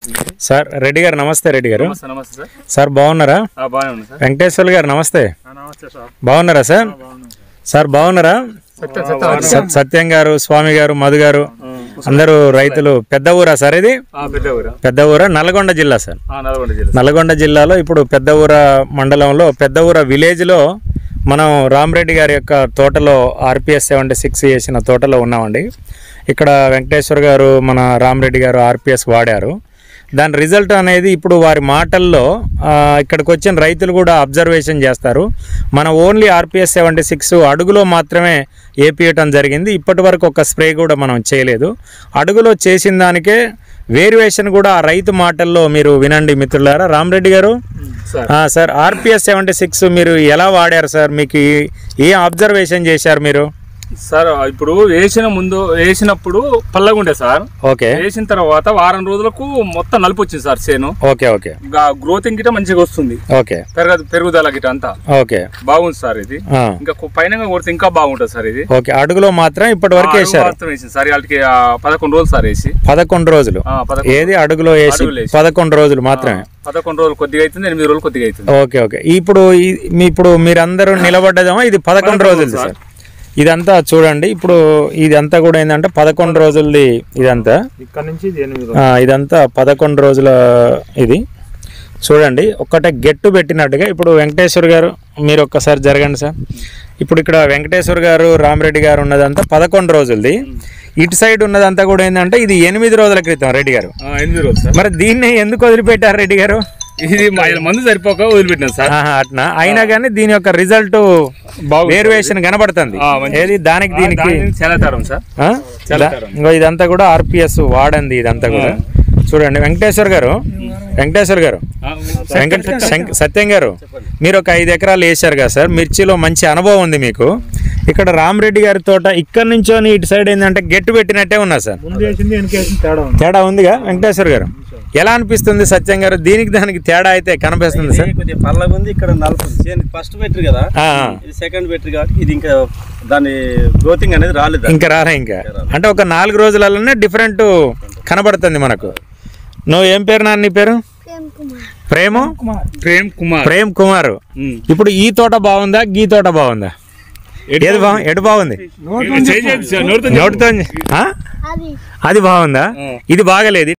Sir Reddy గారు నమస్తే రెడ్డి గారు నమస్తే నమస్తే సార్ సార్ బాగున్నారా ఆ, బాగానే ఉంది సార్ వెంకటేశ్వర్లు గారు నమస్తే నమస్తే సార్ బాగున్నారా సార్ సార్ బాగున్నారా సత్- సత్యం గారు స్వామి గారు మధు గారు అందరూ రైతులు పెద్ద ఊరా సార్ ఇది పెద్ద ఊరా పెద్ద ఊరా నల్గొండ జిల్లా సార్ ఆ, నల్గొండ జిల్లా నల్గొండ జిల్లాలో ఇప్పుడు పెద్ద ఊర మండలంలో పెద్ద ఊర విలేజ్లో మనం రామరెడ్డి గారి యొక్క తోటలో ఆర్పిఎస్ సెవెంటీ సిక్స్ చేసిన తోటలో ఉన్నామండి ఇక్కడ వెంకటేశ్వర్ గారు మన రామరెడ్డి గారు ఆర్పిఎస్ వాడారు దాని రిజల్ట్ అనేది ఇప్పుడు వారి మాటల్లో ఆ, ఇక్కడికి వచ్చిన రైతులు కూడా అబ్జర్వేషన్ చేస్తారు మన ఓన్లీ ఆర్పిఎస్ సెవెంటీ సిక్స్ అడుగులో మాత్రమే ఏపీయటం జరిగింది ఇప్పటి వరకు ఒక స్ప్రే కూడా మనం చేయలేదు అడుగులో చేసిన దానికే వేరియేషన్ కూడా ఆ రైతు మాటల్లో మీరు వినండి మిత్రులారా రామరెడ్డి గారు సార్ ఆ, సార్ ఆర్పిఎస్ సెవెంటీ సిక్స్ మీరు ఎలా వాడారు సార్ మీకు ఈ- ఏ అబ్జర్వేషన్ చేశారు మీరు సార్ ఇప్పుడు వేసిన ముందు వేసినప్పుడు పల్లగా ఉండే సార్ ఓకే వేసిన తర్వాత వారం రోజులకు మొత్తం నలుపు వచ్చింది సార్ చేను ఓకే ఓకే గ్రోతింగ్ గిట మంచిగా వస్తుంది ఓకే పెరగ పెరుగుదల గిట అంతా ఓకే బాగుంది సార్ ఇది ఆ, ఇంకా కు- పైన కొడితే ఇంకా బాగుంటుంది సార్ ఇది ఓకే అడుగులో మాత్రం ఇప్పటి వరకు ఆ, వేశారు మాత్రం వేసింది సార్ వాళ్ళకి ఆ, పదకొండు రోజులు సార్ వేసి పదకొండు రోజులు ఆ, పదకొండు ఏది అడుగులో వేసి అడుగులో వేసి. పదకొండు రోజులు మాత్రమే పదకొండు రోజులు కొద్దిగా అవుతుంది ఎనిమిది రోజులు కొద్దిగా అవుతుంది ఓకే ఓకే ఇప్పుడు ఈ- మీ ఇప్పుడు మీరందరూ నిలబడ్డదేమో ఇది పదకొండు రోజులు సార్ ఇదంతా చూడండి ఇప్పుడు ఇదంతా కూడా ఏంటంటే పదకొండు రోజులది ఇదంతా ఇక్కడ నుంచి ఇది ఎనిమిది ఆ, ఇదంతా పదకొండు రోజుల ఇది చూడండి ఒక్కటే గెట్టు పెట్టినట్టుగా ఇప్పుడు వెంకటేశ్వర్ గారు మీరు ఒక్కసారి జరగండి సార్ ఇప్పుడు ఇక్కడ వెంకటేశ్వర్ గారు రామరెడ్డి గారు ఉన్నదంతా పదకొండు రోజులది ఇటు సైడ్ ఉన్నదంతా కూడా ఏంటంటే ఇది ఎనిమిది రోజుల క్రితం రెడ్డి గారు ఆ, ఎనిమిది రోజులు సార్ మరి దీన్ని ఎందుకు వదిలిపెట్టారు రెడ్డి గారు ఇది మా ఆయన మందు సరిపోక వదిలిపెట్టినాం సార్ ఆహా, అట్నా అయినా కానీ దీని యొక్క రిజల్ట్ బాగుంది వేరియేషన్ కనబడుతుంది ఆ, మంచిది. ఏది దానికి దీనికి దాని చాలా తరం సార్ ఆ? చాలా దా- తరం. ఇంకో ఇదంతా కూడా ఆర్పిఎస్ వాడంది ఇదంతా కూడా చూడండి వెంకటేశ్వర్ గారు వెంకటేశ్వర్ గారు వెంకట శంక- సత్యం గారు మీరు ఒక ఐదు ఎకరాలు వేశారు కదా సార్ మిర్చిలో మంచి అనుభవం ఉంది మీకు ఇక్కడ రామరెడ్డి గారి తోట ఇక్కడ నుంచోని ఇటు సైడ్ ఏంటంటే గెట్టు పెట్టినట్టే ఉన్నా సార్ తేడా ఉందిగా వెంకటేశ్వర్ గారు ఎలా అనిపిస్తుంది సత్యం గారు దీనికి దానికి తేడా అయితే కనిపిస్తుంది సార్ కొద్దిగా పల్లగా ఉంది ఇక్కడ నలుపు ఉంది చేను ఫస్ట్ బెటర్ కదా ఆ, ఆ. ఇది సెకండ్ బెటర్ కాబట్టి ఇది ఇంకా దాని గ్రోతింగ్ అనేది రాలేదు ఇంకా రారా ఇంకా అంటే ఒక నాలుగు రోజులలోనే డిఫరెంట్ కనబడుతుంది మనకు నువ్వు ఏం పేరు నాన్న నీ పేరు ప్రేమ ప్రేమ్ కుమార్ ప్రేమ్ కుమార్ ఇప్పుడు ఈ తోట బాగుందా గీ తోట బాగుందా ఏది బాగు ఎటు బాగుంది చేయి చేయి సార్, నోరుతో నోటితో ఆ? అది బాగుందా ఇది బాగలేదు